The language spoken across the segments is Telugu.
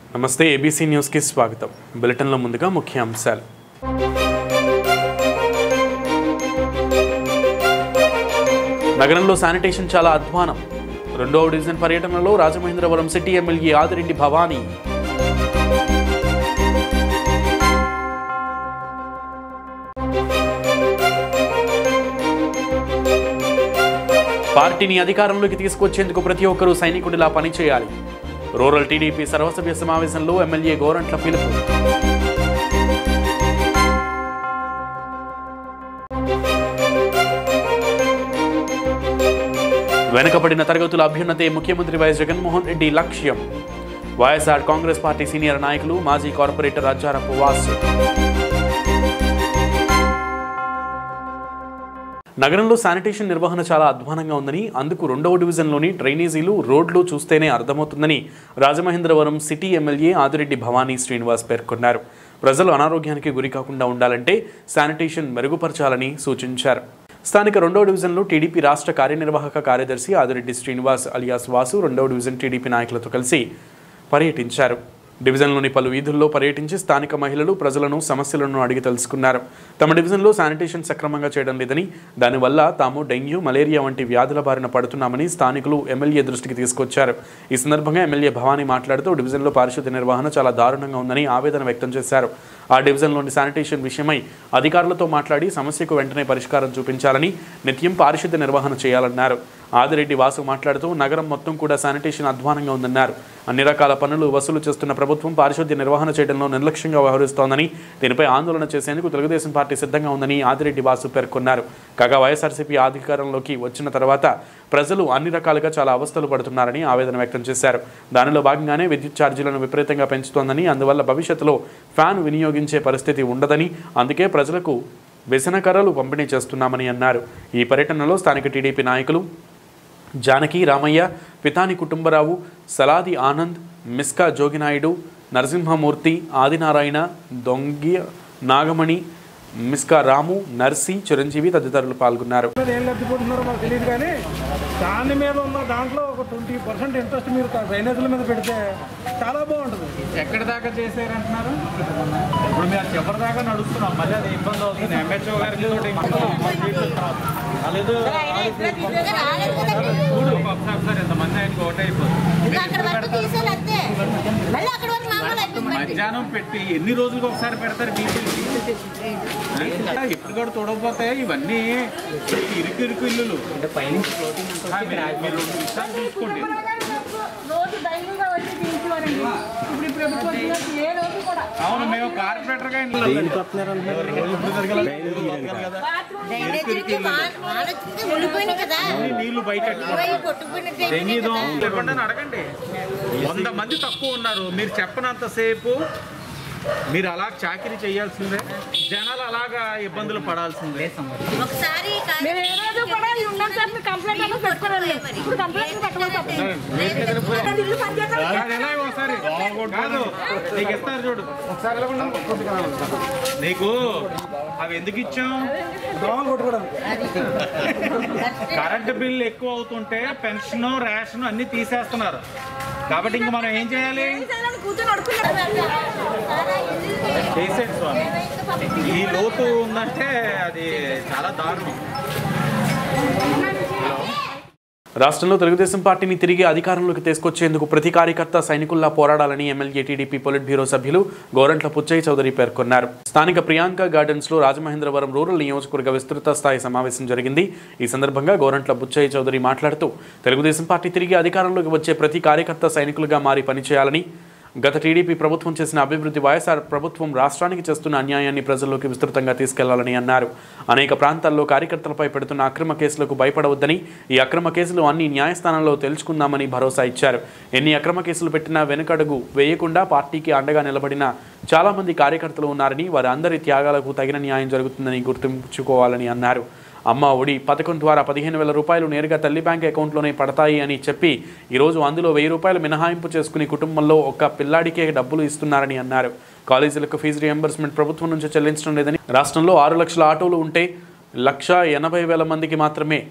నమస్తే ఏబీసీ న్యూస్కి స్వాగతం బులెటిన్లో ముందుగా ముఖ్య అంశాలు నగరంలో శానిటేషన్ చాలా అధ్వానం రెండవ డివిజన్ పర్యటనలో రాజమహేంద్రవరం సిటీ ఎమ్మెల్యే ఆదిరెడ్డి భవానీ పార్టీని అధికారంలోకి తీసుకొచ్చేందుకు ప్రతి ఒక్కరూ సైనికుడిలా పనిచేయాలి రూరల్ టీడీపీ సర్వసభ్య సమావేశంలో ఎమ్మెల్యే గోరంట్ల పిలుపు వెనుకబడిన తరగతుల అభ్యున్నతే ముఖ్యమంత్రి వైఎస్ జగన్మోహన్ రెడ్డి లక్ష్యం వైఎస్ఆర్ కాంగ్రెస్ పార్టీ సీనియర్ నాయకులు మాజీ కార్పొరేటర్ అజ్జారపు వాసు నగరంలో శానిటేషన్ నిర్వహణ చాలా అధ్వానంగా ఉందని అందుకు రెండవ డివిజన్లోని డ్రైనేజీలు రోడ్లు చూస్తేనే అర్థమవుతుందని రాజమహేంద్రవరం సిటీ ఎమ్మెల్యే ఆదిరెడ్డి భవానీ శ్రీనివాస్ పేర్కొన్నారు ప్రజలు అనారోగ్యానికి గురి కాకుండా ఉండాలంటే శానిటేషన్ మెరుగుపరచాలని సూచించారు స్థానిక రెండవ డివిజన్లో టీడీపీ రాష్ట్ర కార్యనిర్వాహక కార్యదర్శి ఆదిరెడ్డి శ్రీనివాస్ అలియాస్ వాసు రెండవ డివిజన్ టీడీపీ నాయకులతో కలిసి పర్యటించారు డివిజన్లోని పలు వీధుల్లో పర్యటించి స్థానిక మహిళలు ప్రజలను సమస్యలను అడిగి తెలుసుకున్నారు తమ డివిజన్లో శానిటేషన్ సక్రమంగా చేయడం లేదని దానివల్ల తాము డెంగ్యూ మలేరియా వంటి వ్యాధుల బారిన పడుతున్నామని స్థానికులు ఎమ్మెల్యే దృష్టికి తీసుకొచ్చారు ఈ సందర్భంగా ఎమ్మెల్యే భవానీ మాట్లాడుతూ డివిజన్లో పారిశుద్ధ్య నిర్వహణ చాలా దారుణంగా ఉందని ఆవేదన వ్యక్తం చేశారు ఆ డివిజన్లోని శానిటేషన్ విషయమై అధికారులతో మాట్లాడి సమస్యకు వెంటనే పరిష్కారం చూపించాలని నిత్యం పారిశుద్ధ్య నిర్వహణ చేయాలన్నారు ఆదిరెడ్డి వాసు మాట్లాడుతూ నగరం మొత్తం కూడా శానిటేషన్ అధ్వానంగా ఉందన్నారు అన్ని రకాల పనులు వసూలు చేస్తున్న ప్రభుత్వం పారిశుద్ధ్య నిర్వహణ చేయడంలో నిర్లక్ష్యంగా వ్యవహరిస్తోందని దీనిపై ఆందోళన చేసేందుకు తెలుగుదేశం పార్టీ సిద్ధంగా ఉందని ఆదిరెడ్డి వాసు పేర్కొన్నారు కాగా వైఎస్ఆర్సీపీ అధికారంలోకి వచ్చిన తర్వాత ప్రజలు అన్ని రకాలుగా చాలా అవస్థలు పడుతున్నారని ఆవేదన వ్యక్తం చేశారు దానిలో భాగంగానే విద్యుత్ ఛార్జీలను విపరీతంగా పెంచుతోందని అందువల్ల భవిష్యత్తులో ఫ్యాన్ వినియోగించే పరిస్థితి ఉండదని అందుకే ప్రజలకు వ్యసనకర్రలు పంపిణీ చేస్తున్నామని అన్నారు ఈ పర్యటనలో స్థానిక టీడీపీ నాయకులు జానకి రామయ్య పితాని కుటుంబరావు సలాది ఆనంద్ మిస్కా జోగినాయుడు నరసింహమూర్తి ఆదినారాయణ దొంగి నాగమణి మిస్కా రాము నర్సి చిరంజీవి తదితరులు పాల్గొన్నారు మీద ఏం లబ్ధిపోతున్నారో మాకు తెలియదు కానీ దాని మీద ఉన్న దాంట్లో ఒక ట్వంటీ పర్సెంట్ ఇంట్రెస్ట్ మీరు డ్రైనేజీల మీద పెడితే చాలా బాగుంటుంది ఎక్కడి దాకా చేశారంటున్నారు ఇప్పుడు మేము చివరి దాకా నడుస్తున్నాం మళ్ళీ అది ఇబ్బంది అవుతుంది ఎంహెచ్ఓ గారికి తోటి లేదు చూడు ఒకసారి ఒకసారి ఇంతమంది ఆయనకి ఒకటే అయిపోతుంది అక్కడ వరకు తీసేయాలి అంతే మళ్ళీ అక్కడ వరకు మామూలు అయిపోయింది మధ్యాహ్నం పెట్టి ఎన్ని రోజులకు ఒకసారి పెడతారు డీజిల్ ఎప్పుడు కూడా చూడకపోతే ఇవన్నీ ఇరుకు ఇరుకు ఇల్లులు ఆ, మీరు- మీరు రెండు విషయాలు చూసుకోండి రోజు డైలీగా వచ్చి తీసుకోవాలండి ఇప్పుడు ఈ ప్రభుత్వం వచ్చినట్టు ఏ రోజు కూడా అవును మేము కార్పొరేటర్ గా డ్రైనేజీలకి వాన వాన వచ్చింది ఉండిపోయినాయి కదా నీళ్లు బయట ఇవన్నీ కొట్టుకుపోయినట్టు డెంగీ అయిపోయినాయి దోమ కదా. లేకుండా అడగండి వంద మంది తక్కువ ఉన్నారు మీరు చెప్పనంతసేపు మీరు అలా చాకరీ చేయాల్సిందే జనాలు అలాగా ఇబ్బందులు పడాల్సిందే ఒకసారి మేము ఏ రోజు కూడా ఈ ఉన్న సార్ మీరు కంప్లైంట్ అన్నా పెట్టుకోవాలి ఇప్పుడు కంప్లైంట్ పెట్టమని ఇల్లు పనిచేస్తాం అది ఎలా ఒకసారి కాదు నీకు ఇస్తారు చూడు ఒకసారి ఎలా ఉన్నావు? నీకు అవి ఎందుకు ఇచ్చాం దోమలు కొట్టుకోవడం కరెంటు బిల్లు ఎక్కువ అవుతుంటే పెన్షన్ రేషన్ అన్ని తీసేస్తున్నారు కాబట్టి ఇంక మనం ఏం చేయాలి కూర్చొని అడుగుతున్నారు చేసేది స్వామి ఈ లోతు ఉందంటే అది చాలా దారుణం రాష్ట్రంలో తెలుగుదేశం పార్టీని తిరిగి అధికారంలోకి తీసుకొచ్చేందుకు ప్రతి కార్యకర్త సైనికుల్లా పోరాడాలని ఎమ్మెల్యే టీడీపీ పొలిట్ బ్యూరో సభ్యులు గోరంట్ల పుచ్చయ్య చౌదరి పేర్కొన్నారు స్థానిక ప్రియాంక గార్డెన్స్ లో రాజమహేంద్రవరం రూరల్ నియోజకవర్గ విస్తృత స్థాయి సమావేశం జరిగింది ఈ సందర్భంగా గోరంట్ల పుచ్చయ్య చౌదరి మాట్లాడుతూ తెలుగుదేశం పార్టీ తిరిగి అధికారంలోకి వచ్చే ప్రతి కార్యకర్త సైనికులుగా మారి పనిచేయాలని గత టీడీపీ ప్రభుత్వం చేసిన అభివృద్ధి వైఎస్ఆర్ ప్రభుత్వం రాష్ట్రానికి చేస్తున్న అన్యాయాన్ని ప్రజల్లోకి విస్తృతంగా తీసుకెళ్లాలని అన్నారు అనేక ప్రాంతాల్లో కార్యకర్తలపై పెడుతున్న అక్రమ కేసులకు భయపడవద్దని ఈ అక్రమ కేసులు అన్ని న్యాయస్థానంలో తెలుసుకుందామని భరోసా ఇచ్చారు ఎన్ని అక్రమ కేసులు పెట్టినా వెనుకడుగు వేయకుండా పార్టీకి అండగా నిలబడిన చాలా మంది కార్యకర్తలు ఉన్నారని వారి అందరి త్యాగాలకు తగిన న్యాయం జరుగుతుందని గుర్తుంచుకోవాలని అన్నారు అమ్మ ఒడి పథకం ద్వారా పదిహేను వేల రూపాయలు నేరుగా తల్లి బ్యాంక్ అకౌంట్లోనే పడతాయి అని చెప్పి ఈరోజు అందులో వెయ్యి రూపాయలు మినహాయింపు చేసుకుని కుటుంబంలో ఒక పిల్లాడికే డబ్బులు ఇస్తున్నారని అన్నారు కాలేజీలకు ఫీజు రియంబర్స్మెంట్ ప్రభుత్వం నుంచి చెల్లించడం లేదని రాష్ట్రంలో ఆరు లక్షల ఆటోలు ఉంటే లక్ష ఎనభై వేల మందికి మాత్రమే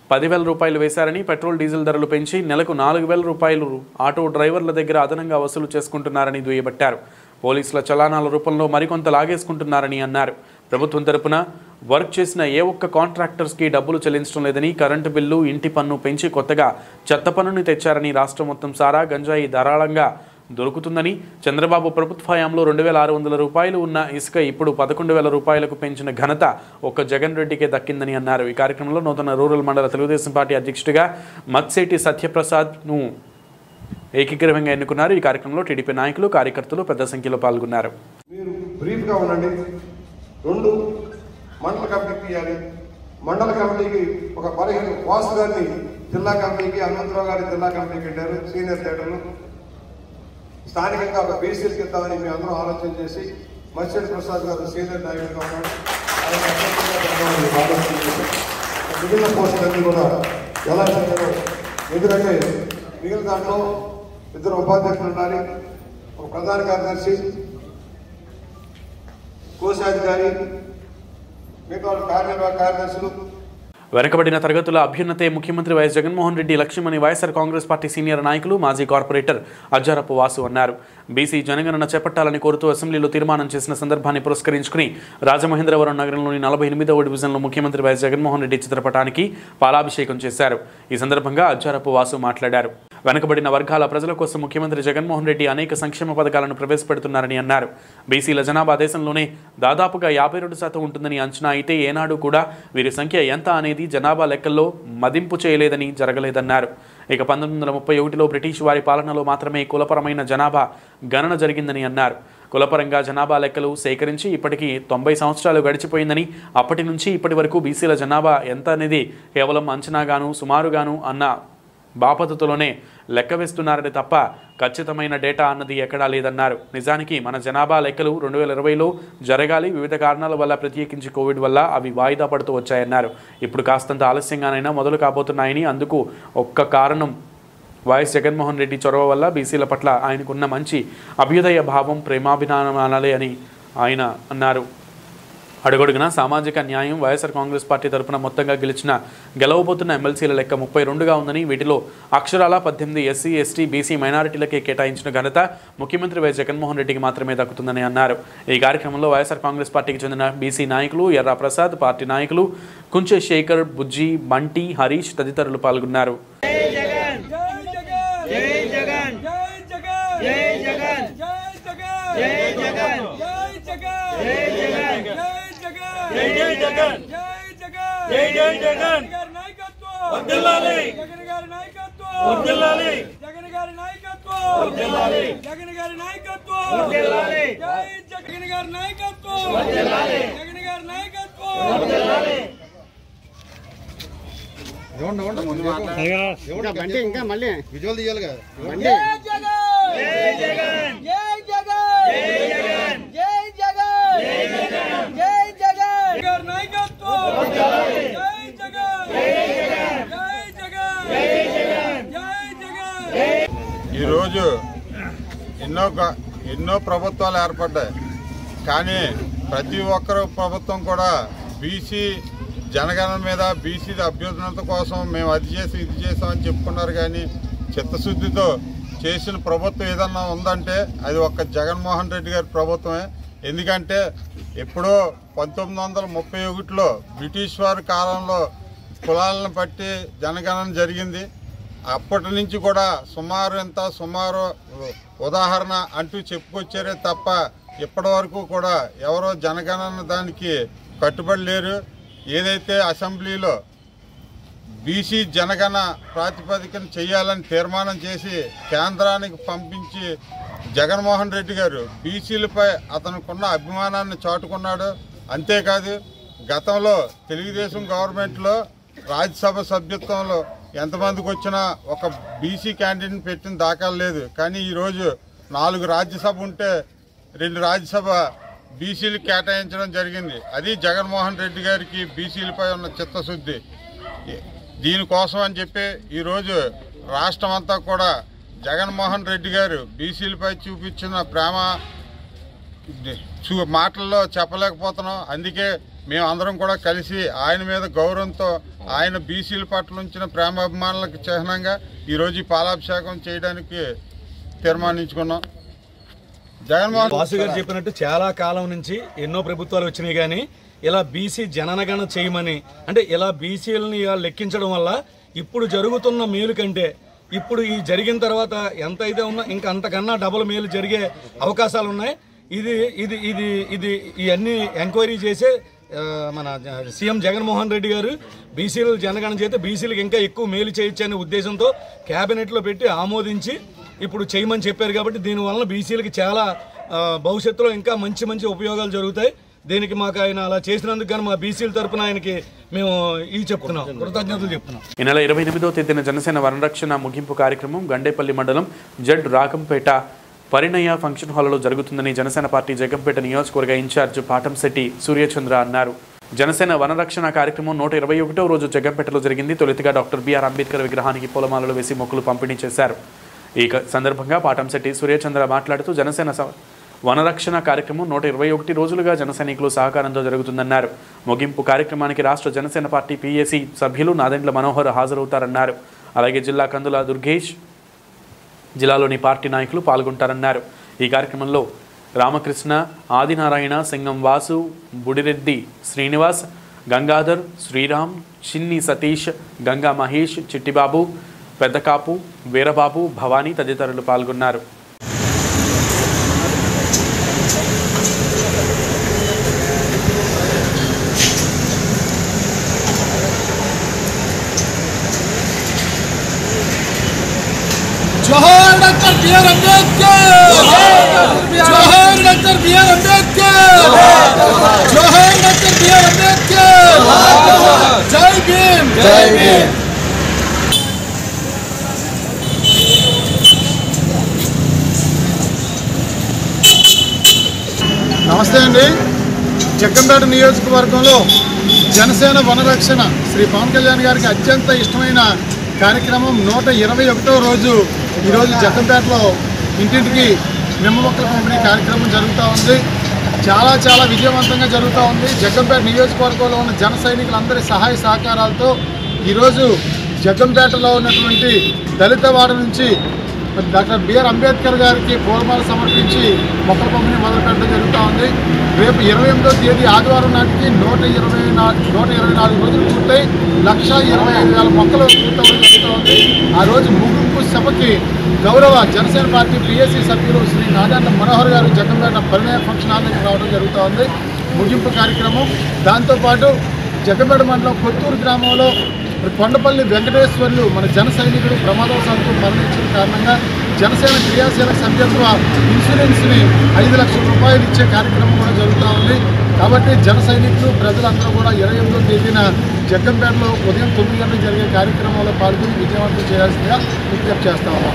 పదివేల రూపాయలు వేశారని పెట్రోల్ డీజిల్ ధరలు పెంచి నెలకు నాలుగు వేల రూపాయలు ఆటో డ్రైవర్ల దగ్గర అదనంగా వసూలు చేసుకుంటున్నారని దుయ్యబట్టారు పోలీసుల చలానాల రూపంలో మరికొంత లాగేసుకుంటున్నారని అన్నారు ప్రభుత్వం తరపున వర్క్ చేసిన ఏ ఒక్క కాంట్రాక్టర్స్కి డబ్బులు చెల్లించడం లేదని కరెంటు బిల్లు ఇంటి పన్ను పెంచి కొత్తగా చెత్త పన్నుని తెచ్చారని రాష్ట్రం మొత్తం సారా గంజాయి ధారాళంగా దొరుకుతుందని చంద్రబాబు ప్రభుత్వ హయాంలో రెండు వేల ఆరు వందల రూపాయలు ఉన్న ఇసుక ఇప్పుడు పదకొండు వేల రూపాయలకు పెంచిన ఘనత ఒక్క జగన్ రెడ్డికే దక్కిందని అన్నారు ఈ కార్యక్రమంలో నూతన రూరల్ మండల తెలుగుదేశం పార్టీ అధ్యక్షుడిగా మత్సేటి సత్యప్రసాద్ను ఏకీగ్రహంగా ఎన్నుకున్నారు ఈ కార్యక్రమంలో టీడీపీ నాయకులు కార్యకర్తలు పెద్ద సంఖ్యలో పాల్గొన్నారు మీరు బ్రీఫ్గా ఉండండి రెండు మండల కమిటీకి ఇవ్వాలి మండల కమిటీకి ఒక పదిహేను వాసు గారిని జిల్లా కమిటీకి హనుమంతరావు గారి జిల్లా కమిటీకి పెట్టారు సీనియర్ లీడర్లు స్థానికంగా ఒక బీసీలకి ఇద్దామని మేము అందరం ఆలోచన చేసి మత్స్యడి ప్రసాద్ గారు సీనియర్ నాయకుడిగా ఉన్నాడు ఆయన అధ్యక్షుడిగా పెడదామని ఆలోచన చేసి మిగిలిన పోస్టులన్నీ కూడా ఎలా చేయాలో ఎందుకంటే మిగిలిన దాంట్లో ఇద్దరు ఉపాధ్యక్షులు ఉండాలి ఒక ప్రధాన కార్యదర్శి కోశాధికారి మిగతా వాళ్ళు కార్యనిర్వాహక కార్యదర్శులు వెనుకబడిన తరగతుల అభ్యున్నతే ముఖ్యమంత్రి వైఎస్ జగన్మోహన్ రెడ్డి లక్ష్యమని వైఎస్ఆర్ కాంగ్రెస్ పార్టీ సీనియర్ నాయకులు మాజీ కార్పొరేటర్ అజ్జారపు వాసు అన్నారు బీసీ జనగణన చేపట్టాలని కోరుతూ అసెంబ్లీలో తీర్మానం చేసిన సందర్భాన్ని పురస్కరించుకుని రాజమహేంద్రవరం నగరంలోని నలభై ఎనిమిదవ డివిజన్లో ముఖ్యమంత్రి వైఎస్ జగన్మోహన్ రెడ్డి చిత్రపటానికి పాలాభిషేకం చేశారు ఈ సందర్భంగా అజ్జారపు వాసు మాట్లాడారు వెనుకబడిన వర్గాల ప్రజల కోసం ముఖ్యమంత్రి జగన్మోహన్ రెడ్డి అనేక సంక్షేమ పథకాలను ప్రవేశపెడుతున్నారని అన్నారు బీసీల జనాభా దేశంలోనే దాదాపుగా యాభై రెండు శాతం ఉంటుందని అంచనా అయితే ఏనాడు కూడా వీరి సంఖ్య ఎంత అనేది జనాభా లెక్కల్లో మదింపు చేయలేదని జరగలేదన్నారు ఇక పంతొమ్మిది వందల ముప్పై ఒకటిలో బ్రిటిష్ వారి పాలనలో మాత్రమే కులపరమైన జనాభా గణన జరిగిందని అన్నారు కులపరంగా జనాభా లెక్కలు సేకరించి ఇప్పటికీ తొంభై సంవత్సరాలు గడిచిపోయిందని అప్పటి నుంచి ఇప్పటి వరకు బీసీల జనాభా ఎంత అనేది కేవలం అంచనాగాను సుమారుగాను అన్న బాపతతోనే లెక్క వేస్తున్నారని తప్ప ఖచ్చితమైన డేటా అన్నది ఎక్కడా లేదన్నారు నిజానికి మన జనాభా లెక్కలు రెండు వేల ఇరవైలో జరగాలి వివిధ కారణాల వల్ల ప్రత్యేకించి కోవిడ్ వల్ల అవి వాయిదా పడుతూ వచ్చాయన్నారు ఇప్పుడు కాస్తంత ఆలస్యంగానైనా మొదలు కాబోతున్నాయని అందుకు ఒక్క కారణం వైఎస్ జగన్మోహన్ రెడ్డి చొరవ వల్ల బీసీల పట్ల ఆయనకున్న మంచి అభ్యుదయ భావం ప్రేమాభిమానాలే అని ఆయన అన్నారు అడుగడుగున సామాజిక న్యాయం వైఎస్ఆర్ కాంగ్రెస్ పార్టీ తరపున మొత్తంగా గెలిచిన గెలవబోతున్న ఎమ్మెల్సీల లెక్క ముప్పై రెండుగా ఉందని వీటిలో అక్షరాల పద్దెనిమిది ఎస్సీ ఎస్టీ బీసీ మైనారిటీలకే కేటాయించిన ఘనత ముఖ్యమంత్రి వైఎస్ జగన్మోహన్ రెడ్డికి మాత్రమే దక్కుతుందని అన్నారు ఈ కార్యక్రమంలో వైఎస్ఆర్ కాంగ్రెస్ పార్టీకి చెందిన బీసీ నాయకులు ఎర్రా ప్రసాద్ పార్టీ నాయకులు కుంచె శేఖర్ బుజ్జి బంటి హరీష్ తదితరులు పాల్గొన్నారు ఇంకా బండి ఇంకా మళ్ళీ విజువల్ తీయాలి కదా బండి ఈరోజు ఎన్నో గ- ఎన్నో ప్రభుత్వాలు ఏర్పడ్డాయి కానీ ప్రతి ఒక్కరు ప్రభుత్వం కూడా బీసీ జనగణన మీద బీసీ అభ్యున్నత కోసం మేము అది చేసి ఇది చేసామని చెప్పుకున్నారు కానీ చిత్తశుద్ధితో చేసిన ప్రభుత్వం ఏదన్నా ఉందంటే అది ఒక్క జగన్మోహన్ రెడ్డి గారి ప్రభుత్వమే ఎందుకంటే ఎప్పుడో పంతొమ్మిది వందల ముప్పై ఒకటిలో బ్రిటిష్ వారి కాలంలో కులాలను బట్టి జనగణన జరిగింది అప్పటి నుంచి కూడా సుమారు ఎంత సుమారు ఉదాహరణ అంటూ చెప్పుకొచ్చారే తప్ప ఇప్పటి వరకు కూడా ఎవరో జనగణన దానికి కట్టుబడి లేరు ఏదైతే అసెంబ్లీలో బీసీ జనగణ ప్రాతిపదికన చేయాలని తీర్మానం చేసి కేంద్రానికి పంపించి జగన్మోహన్ రెడ్డి గారు బీసీలపై అతనుకున్న అభిమానాన్ని చాటుకున్నాడు అంతేకాదు గతంలో తెలుగుదేశం గవర్నమెంట్లో రాజ్యసభ సభ్యత్వంలో ఎంతమందికి వచ్చినా ఒక బీసీ క్యాండిడేట్ని పెట్టిన దాఖలు లేదు కానీ ఈరోజు నాలుగు రాజ్యసభ ఉంటే రెండు రాజ్యసభ బీసీలు కేటాయించడం జరిగింది అది జగన్మోహన్ రెడ్డి గారికి బీసీలపై ఉన్న చిత్తశుద్ధి దీనికోసం అని చెప్పి ఈరోజు రాష్ట్రం అంతా కూడా జగన్మోహన్ రెడ్డి గారు బీసీలపై చూపించిన ప్రేమ చూ మాటల్లో చెప్పలేకపోతున్నాం అందుకే మేము అందరం కూడా కలిసి ఆయన మీద గౌరవంతో ఆయన బీసీల పట్ల ఉంచిన ప్రేమాభిమానులకు చిహ్నంగా ఈరోజు ఈ పాలాభిషేకం చేయడానికి తీర్మానించుకున్నాం జగన్మోహన్ వాసు గారు చెప్పినట్టు చాలా కాలం నుంచి ఎన్నో ప్రభుత్వాలు వచ్చినాయి కానీ ఇలా బీసీ జననగణ చేయమని అంటే ఇలా బీసీలని ఇలా లెక్కించడం వల్ల ఇప్పుడు జరుగుతున్న మేలు కంటే ఇప్పుడు ఈ జరిగిన తర్వాత ఎంత అయితే ఉందో ఇంకా అంతకన్నా డబుల్ మేలు జరిగే అవకాశాలు ఉన్నాయి ఇది ఇది ఇది ఇది ఇవన్నీ ఎంక్వైరీ చేసే ఆ, మన జ- సీఎం జగన్మోహన్ రెడ్డి గారు బీసీలు జనగణన చేస్తే బీసీలకు ఇంకా ఎక్కువ మేలు చేయొచ్చు అనే ఉద్దేశంతో కేబినెట్లో పెట్టి ఆమోదించి ఇప్పుడు చేయమని చెప్పారు కాబట్టి దీనివల్ల బీసీలకి చాలా ఆ, భవిష్యత్తులో ఇంకా మంచి మంచి ఉపయోగాలు జరుగుతాయి దీనికి మాకు ఆయన అలా చేసినందుకు కానీ మా బీసీల తరపున ఆయనకి మేము ఈ చెప్తున్నాం కృతజ్ఞతలు చెప్తున్నాం ఈ నెల ఇరవై ఎనిమిదో తేదీన జనసేన వనరక్షణ ముగింపు కార్యక్రమం గండేపల్లి మండలం జడ్ రాకంపేట పరిణయ ఫంక్షన్ హాల్లో జరుగుతుందని జనసేన పార్టీ జగంపేట నియోజకవర్గ ఇన్ఛార్జ్ పాటంశెట్టి సూర్యచంద్ర అన్నారు జనసేన వనరక్షణ కార్యక్రమం నూట ఇరవై ఒకటో రోజు జగంపేటలో జరిగింది తొలితిగా డాక్టర్ బిఆర్ అంబేద్కర్ విగ్రహానికి పూలమాలలు వేసి మొక్కులు పంపిణీ చేశారు ఈ క- సందర్భంగా పాటంశెట్టి సూర్యచంద్ర మాట్లాడుతూ జనసేన స- వనరక్షణ కార్యక్రమం నూట ఇరవై ఒకటి రోజులుగా జన సైనికులు సహకారంతో జరుగుతుందన్నారు ముగింపు కార్యక్రమానికి రాష్ట్ర జనసేన పార్టీ పీఏసీ సభ్యులు నాదెండ్ల మనోహర్ హాజరవుతారన్నారు అలాగే జిల్లా కందుల దుర్గేష్ జిల్లాలోని పార్టీ నాయకులు పాల్గొంటారన్నారు ఈ కార్యక్రమంలో రామకృష్ణ ఆదినారాయణ సింగం వాసు బుడిరెడ్డి శ్రీనివాస్ గంగాధర్ శ్రీరామ్ చిన్ని సతీష్ గంగా మహేష్ చిట్టిబాబు పెద్దకాపు వీరబాబు భవానీ తదితరులు పాల్గొన్నారు జోహార్ డాక్టర్ బిఆర్ అంబేద్కర్ జోహార్ డాక్టర్ బిఆర్ అంబేద్కర్ జోహార్ డాక్టర్ బిఆర్ అంబేద్కర్ జై భీమ్ జై భీమ్ నమస్తే అండి జగ్గంపేట నియోజకవర్గంలో జనసేన వనరక్షణ శ్రీ పవన్ కళ్యాణ్ గారికి అత్యంత ఇష్టమైన కార్యక్రమం నూట ఇరవై ఒకటో రోజు ఈరోజు జగ్గంపేటలో ఇంటింటికి నిమ్మ మొక్కల పంపిణీ కార్యక్రమం జరుగుతూ ఉంది చాలా చాలా విజయవంతంగా జరుగుతూ ఉంది జగ్గంపేట నియోజకవర్గంలో ఉన్న జన సైనికులందరి సహాయ సహకారాలతో ఈరోజు జగ్గంపేటలో ఉన్నటువంటి దళిత వాడ నుంచి మరి డాక్టర్ బిఆర్ అంబేద్కర్ గారికి పూలమాల సమర్పించి మొక్కల పంపిణీ మొదలుపెట్టడం జరుగుతూ ఉంది రేపు ఇరవై ఎనిమిదో తేదీ ఆదివారం నాటికి నూట ఇరవై నాలుగు నూట ఇరవై నాలుగు రోజులు పూర్తయి లక్ష ఇరవై ఐదు వేల మొక్కలు పూర్తవడం జరుగుతూ ఉంది ఆ రోజు ముగింపు సభకి గౌరవ జనసేన పార్టీ పిఎస్సి సభ్యులు శ్రీ నాదాండ మనోహర్ గారు జగన్పేట పరిణయ ఫంక్షన్ హాల్ దగ్గర రావడం జరుగుతూ ఉంది ముగింపు కార్యక్రమం దాంతోపాటు జగన్పేట మండలం కొత్తూరు గ్రామంలో మరి కొండపల్లి వెంకటేశ్వర్లు మన జన సైనికుడు ప్రమాదవశాత్తు మరణించిన కారణంగా జనసేన క్రియాశీలక సభ్యత్వ ఇన్సూరెన్స్ని ఐదు లక్షల రూపాయలు ఇచ్చే కార్యక్రమం కూడా జరుగుతూ ఉంది కాబట్టి జన సైనికులు ప్రజలందరూ కూడా ఇరవై ఎనిమిదో తేదీన జగ్గంపేటలో ఉదయం తొమ్మిది గంటలకు జరిగే కార్యక్రమంలో పాల్గొని విజయవంతం చేయాల్సిందిగా విజ్ఞప్తి చేస్తా ఉన్నాం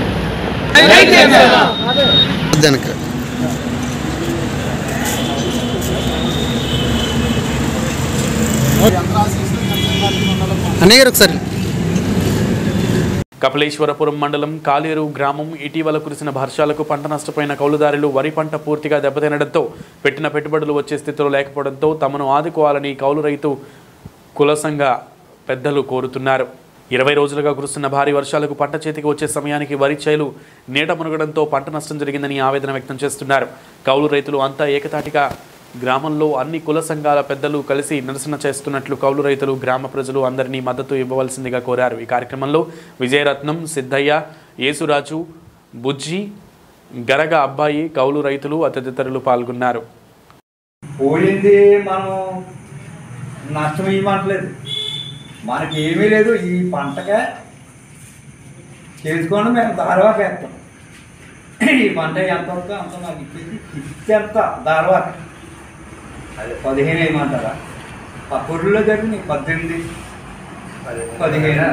అన్నయ్య గారు ఒకసారి కపిలేశ్వరపురం మండలం కాలేరు గ్రామం ఇటీవల కురిసిన వర్షాలకు పంట నష్టపోయిన కౌలుదారులు వరి పంట పూర్తిగా దెబ్బతినడంతో పెట్టిన పెట్టుబడులు వచ్చే స్థితిలో లేకపోవడంతో తమను ఆదుకోవాలని కౌలు రైతు కులసంగా పెద్దలు కోరుతున్నారు ఇరవై రోజులుగా కురుస్తున్న భారీ వర్షాలకు పంట చేతికి వచ్చే సమయానికి వరి చేలు నీట మునగడంతో పంట నష్టం జరిగిందని ఆవేదన వ్యక్తం చేస్తున్నారు కౌలు రైతులు అంతా ఏకతాటిగా గ్రామంలో అన్ని కుల సంఘాల పెద్దలు కలిసి నిరసన చేస్తున్నట్లు కౌలు రైతులు గ్రామ ప్రజలు అందరినీ మద్దతు ఇవ్వవలసిందిగా కోరారు ఈ కార్యక్రమంలో విజయరత్నం సిద్ధయ్య యేసురాజు బుజ్జి గరగ అబ్బాయి కౌలు రైతులు తదితరులు పాల్గొన్నారు పోయింది మనం నష్టం ఇవ్వట్లేదు మనకి ఏమీ లేదు ఈ పంటగా చేసుకొని మేము దారవాకి వేస్తాం ఈ పంట ఎంత వస్తుందో అంత మాకు ఇచ్చేసి ఇచ్చేంత దారవాకి అదే పదిహేను వేయమంటారా ఆ పొరుల్లో జరిగింది పద్దెనిమిది పదిహేను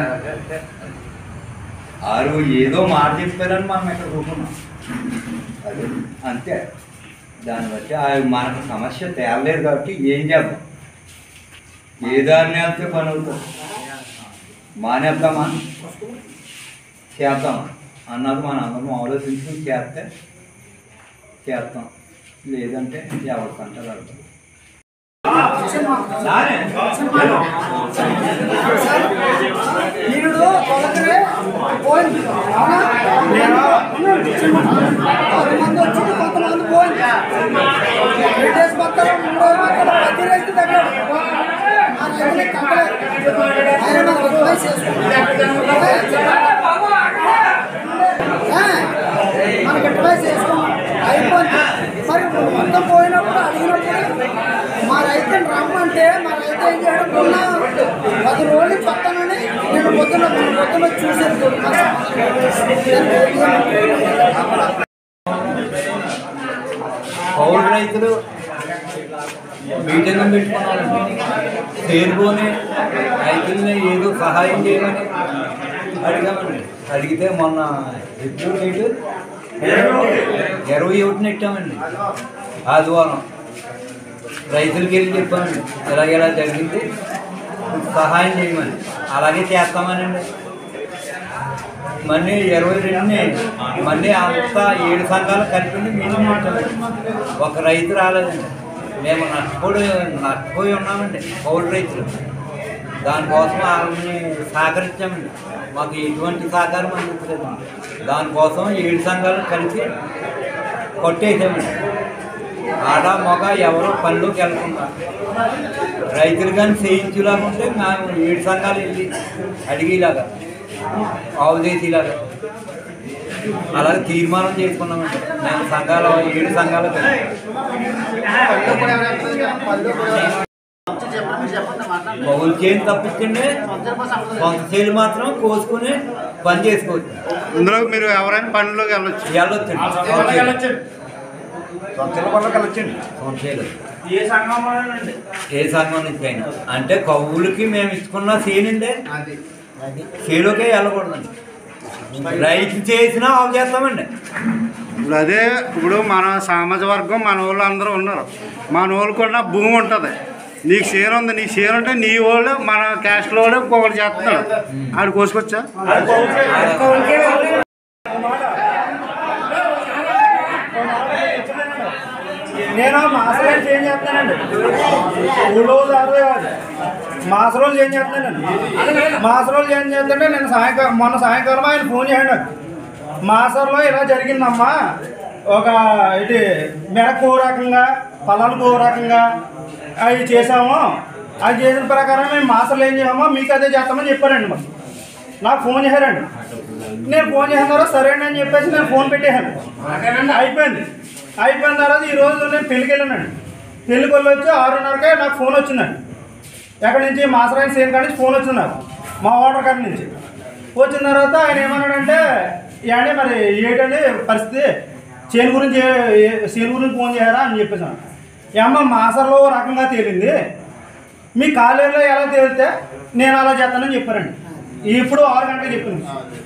ఆరు ఏదో మాట చెప్పారని మనం ఇక్కడ కూర్చున్నాం అది అంతే దాన్ని బట్టి ఆ మనకు సమస్య తేలలేదు కాబట్టి ఏం చేద్దాం ఏ దారిని వెళ్తే పని అవుతుంది మానేద్దామా చేద్దాం అన్నది మన అందరం ఆలోచించుకుని చేస్తే చేస్తాం లేదంటే ఎవరికంటే వెళ్తాం వీరుడు కొలకరే పోయింది అవునా ఆరు మంది వచ్చింది కొంతమంది పోయింది బ్రిటిష్ మొత్తం మూడో మొత్తం ప్రతి రైతు దగ్గర ఆ రైతులకి కట్టలేదు ఆయన మనకు అడ్వైస్ మనకి అడ్వైస్ చేసుకున్నాం అయిపోయింది మరి ఇప్పుడు మొత్తం పోయినప్పుడు అడిగినప్పుడు మా రైతుని రమ్మంటే మా రైతు ఏం చేయడం మొన్న పది రోజులు పక్కనని నేను పొద్దున మొన్న పొద్దున చూసాను చూడు మా సమాజంలో. కౌలు రైతులు మీటింగ్ పెట్టుకున్నారండి చేరుకొని రైతుల్ని ఏదో సహాయం చేయమని అడిగామండి అడిగితే మొన్న ఎప్పుడు డేటు ఇరవై ఒకటిని పెట్టామండి ఆదివారం రైతులకి వెళ్ళి చెప్పామండి ఇలాగ ఇలా జరిగింది సహాయం చేయమని అలాగే చేస్తామనండి మళ్ళీ ఇరవై రెండుని మళ్ళీ అంతా ఏడు సంఘాలు కలిపి మీటింగ్ పెట్టామండి ఒక రైతు రాలేదండి మేము నష్టపోయి నష్టపోయి ఉన్నామండి కౌలు రైతులు దానికోసం వాళ్ళని సహకరించామండి మాకు ఎటువంటి సహకారం అందించలేదండి దానికోసం ఏడు సంఘాలు కలిసి కొట్టేసామండి ఆడ మగ ఎవరో పనిలోకి వెళ్తున్నా రైతులు కానీ చేయించులాగా ఉంటే మేము ఏడు సంఘాలు వెళ్ళి అడిగేలాగా ఆవుదేశీలాగా అలాగే తీర్మానం చేసుకున్నామండి మేము సంఘాలు ఏడు సంఘాలు కలిసి పౌలు చేయని తప్పించండి కొంత చేలు మాత్రం కోసుకుని పని చేసుకోవచ్చు ఇందులో మీరు ఎవరైనా పనిలోకి వెళ్ళొచ్చు వెళ్ళొచ్చు సొంత పనులకు వెళ్ళొచ్చండి కొంత చేలు ఏ సంఘంలోనండి ఏ సంఘం నుంచి అయినా అంటే కవులకి మేము ఇచ్చుకున్న సేనండి చేలోకే వెళ్ళకూడదండి రైతు చేసినా ఆఫ్ చేస్తామండి ఇప్పుడు అదే ఇప్పుడు మన సామాజిక వర్గం మన వాళ్ళు అందరూ ఉన్నారు మన వాళ్ళకున్న భూమి ఉంటుంది నీకు షేర్ ఉంది నీ షేర్ ఉంటే నీ వాళ్ళు మన క్యాస్ట్లో వాళ్ళు ఇంకొకటి చేస్తున్నాడు ఆడు కోసుకొచ్చా నేను మాస రోజు ఏం చేస్తానండి మూడు రోజులు అరవై కాదు మాస రోజు ఏం చేస్తానండి మాస రోజు ఏం చేస్తుంటే నేను సాయంకాలం మొన్న సాయంకాలం ఆయన ఫోన్ చేయండి నాకు. మాసంలో ఇలా జరిగిందమ్మా ఒక ఇది మెరకు ఓ రకంగా పలాలకు ఓ రకంగా అవి చేసాము అది చేసిన ప్రకారం మేము మాసంలో ఏం చేయమో మీకు అదే చేస్తామని చెప్పారండి మాకు నాకు ఫోన్ చేశారండి నేను ఫోన్ చేసిన తర్వాత సరే అండి అని చెప్పేసి నేను ఫోన్ పెట్టేశాను అయిపోయింది అయిపోయిన తర్వాత ఈ రోజు నేను పెళ్ళికి వెళ్ళానండి పెళ్ళికి వెళ్ళి వచ్చి ఆరున్నరకే నాకు ఫోన్ వచ్చిందండి ఎక్కడి నుంచి మాసరాయన సేమ్ కాడి నుంచి ఫోన్ వచ్చింది నాకు మా ఓటర్ కాడి నుంచి వచ్చిన తర్వాత ఆయన ఏమన్నాడంటే ఏంటి మరి ఏంటండి పరిస్థితి చేను గురించి ఏ- ఏ- చేను గురించి ఫోన్ చేయారా అని చెప్పేసాను ఏమ్మ మాసంలో ఓ రకంగా తేలింది మీ కాలేజీలో ఎలా తేలితే నేను అలా చేస్తానని చెప్పారండి ఇప్పుడు ఆరు గంటలకు చెప్పింది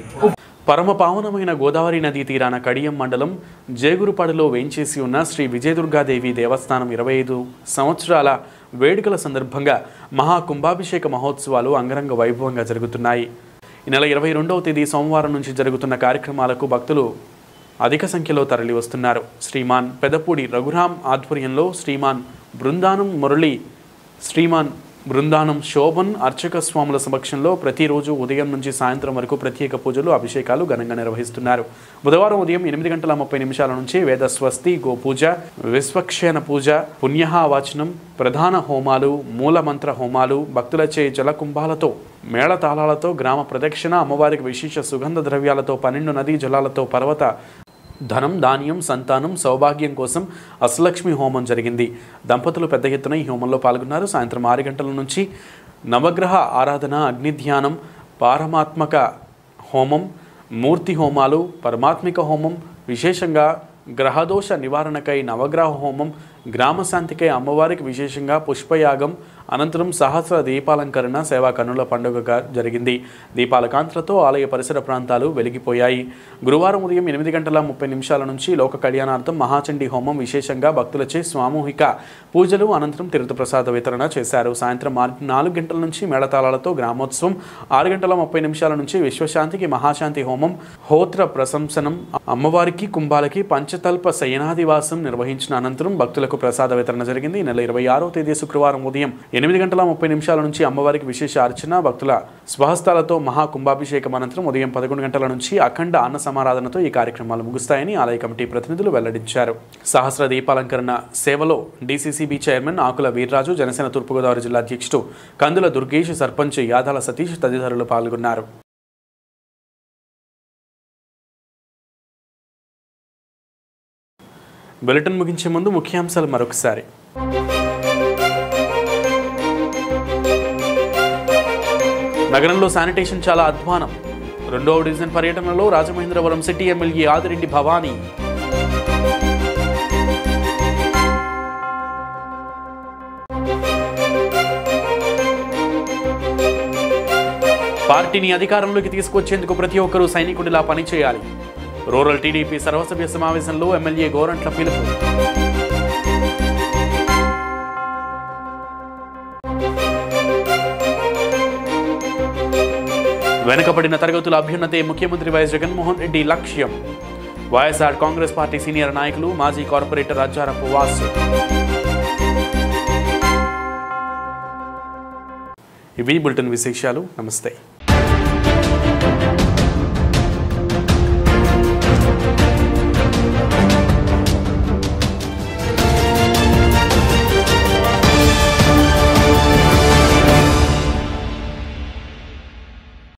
పరమ పావనమైన గోదావరి నదీ తీరాన కడియం మండలం జేగురుపాడులో వేంచేసి ఉన్న శ్రీ విజయదుర్గాదేవి దేవస్థానం ఇరవై ఐదు సంవత్సరాల వేడుకల సందర్భంగా మహా కుంభాభిషేక మహోత్సవాలు అంగరంగ వైభవంగా జరుగుతున్నాయి ఈ నెల ఇరవై రెండవ తేదీ సోమవారం నుంచి జరుగుతున్న కార్యక్రమాలకు భక్తులు అధిక సంఖ్యలో తరలి వస్తున్నారు శ్రీమాన్ పెదపూడి రఘురాం ఆధ్వర్యంలో శ్రీమాన్ బృందానం మురళి శ్రీమాన్ బృందానం శోభన్ అర్చక స్వాముల సమక్షంలో ప్రతిరోజు ఉదయం నుంచి సాయంత్రం వరకు ప్రత్యేక పూజలు అభిషేకాలు ఘనంగా నిర్వహిస్తున్నారు బుధవారం ఉదయం ఎనిమిది గంటల ముప్పై నిమిషాల నుంచి వేద స్వస్తి గోపూజ విశ్వక్షేణ పూజ పుణ్యహావాచనం ప్రధాన హోమాలు మూలమంత్ర హోమాలు భక్తులచే జలకుంభాలతో మేళతాళాలతో గ్రామ ప్రదక్షిణ అమ్మవారికి విశేష సుగంధ ద్రవ్యాలతో పన్నెండు నదీ జలాలతో పర్వత ధనం ధాన్యం సంతానం సౌభాగ్యం కోసం అష్టలక్ష్మి హోమం జరిగింది దంపతులు పెద్ద ఎత్తున ఈ హోమంలో పాల్గొన్నారు సాయంత్రం ఆరు గంటల నుంచి నవగ్రహ ఆరాధన అగ్ని ధ్యానం పారమాత్మక హోమం మూర్తి హోమాలు పరమాత్మిక హోమం విశేషంగా గ్రహదోష నివారణకై నవగ్రహ హోమం గ్రామ శాంతికై అమ్మవారికి విశేషంగా పుష్పయాగం అనంతరం సహస్ర దీపాలంకరణ సేవా కన్నుల పండుగగా జరిగింది దీపాల కాంతులతో ఆలయ పరిసర ప్రాంతాలు వెలిగిపోయాయి గురువారం ఉదయం ఎనిమిది గంటల ముప్పై నిమిషాల నుంచి లోక కళ్యాణార్థం మహాచండీ హోమం విశేషంగా భక్తులచే సామూహిక పూజలు అనంతరం తీర్థప్రసాద వితరణ చేశారు సాయంత్రం ఆరు- నాలుగు గంటల నుంచి మేళతాళాలతో గ్రామోత్సవం ఆరు గంటల ముప్పై నిమిషాల నుంచి విశ్వశాంతికి మహాశాంతి హోమం హోత్ర ప్రశంసనం అమ్మవారికి కుంభాలకి పంచతల్ప శయనాదివాసం నిర్వహించిన అనంతరం భక్తులకు ప్రసాద వితరణ జరిగింది ఈ నెల ఇరవై ఆరో తేదీ శుక్రవారం ఉదయం ఎనిమిది గంటల ముప్పై నిమిషాల నుంచి అమ్మవారికి విశేష అర్చన భక్తుల స్వహస్తాలతో మహా కుంభాభిషేకం అనంతరం ఉదయం పదకొండు గంటల నుంచి అఖండ అన్న సమారాధనతో ఈ కార్యక్రమాలు ముగుస్తాయని ఆలయ కమిటీ ప్రతినిధులు వెల్లడించారు సహస్ర దీపాలంకరణ సేవలో డీసీసీబీ చైర్మన్ ఆకుల వీర్రాజు జనసేన తూర్పుగోదావరి జిల్లా అధ్యక్షుడు కందుల దుర్గేష్ సర్పంచ్ యాదాల సతీష్ తదితరులు పాల్గొన్నారు బులెటిన్ ముగించే ముందు ముఖ్యాంశాలు మరొకసారి నగరంలో శానిటేషన్ చాలా అధ్వానం రెండవ డివిజన్ పర్యటనలో రాజమహేంద్రవరం సిటీ ఎమ్మెల్యే ఆదిరెడ్డి భవానీ పార్టీని అధికారంలోకి తీసుకొచ్చేందుకు ప్రతి ఒక్కరూ సైనికుడిలా పనిచేయాలి రూరల్ టీడీపీ సర్వసభ్య సమావేశంలో ఎమ్మెల్యే గోరంట్ల పిలుపు వెనుకబడిన తరగతుల అభ్యున్నతే ముఖ్యమంత్రి వైఎస్ జగన్మోహన్ రెడ్డి లక్ష్యం వైఎస్ఆర్ కాంగ్రెస్ పార్టీ సీనియర్ నాయకులు మాజీ కార్పొరేటర్ అజ్జారపు వాసు ఇవి బులెటిన్ విశేషాలు నమస్తే